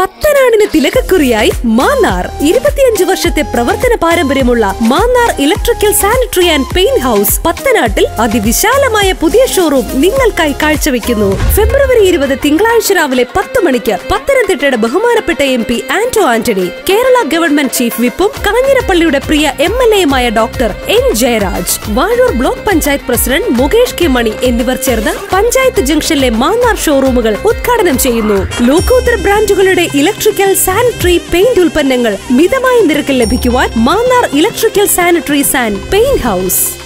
പത്തനാടിന് തിലകക്കുറിയായി മാന്നാർ ഇരുപത്തിയഞ്ച് വർഷത്തെ പ്രവർത്തന പാരമ്പര്യമുള്ള Mannar electrical sanitary and paint house പത്തനാട്ടിൽ അതിവിശാലമായ പുതിയ ഷോറൂം നിങ്ങൾക്കായി കാഴ്ചവെക്കുന്നു ഫെബ്രുവരി ഇരുപത് തിങ്കളാഴ്ച രാവിലെ പത്ത് മണിക്ക് പത്തനംതിട്ടയുടെ ബഹുമാനപ്പെട്ട M P Anto Antony Kerala government chief വിപ്പും കാഞ്ഞിരപ്പള്ളിയുടെ പ്രിയ എം എൽ എയുമായ doctor N Jayaraj Vazhoor block panchayat president Mukesh K Mani എന്നിവർ ചേർന്ന് പഞ്ചായത്ത് ജംഗ്ഷനിലെ മാന്നാർ ഷോറൂമുകൾ ഉദ്ഘാടനം ചെയ്യുന്നു ലോകോത്തര ബ്രാൻഡുകളുടെ ഇലക്ട്രിക്കൽ സാനിറ്ററി പെയിന്റ് ഉൽപ്പന്നങ്ങൾ മിതമായ നിരക്കിൽ ലഭിക്കുവാൻ Mannar electrical sanitaries and paint house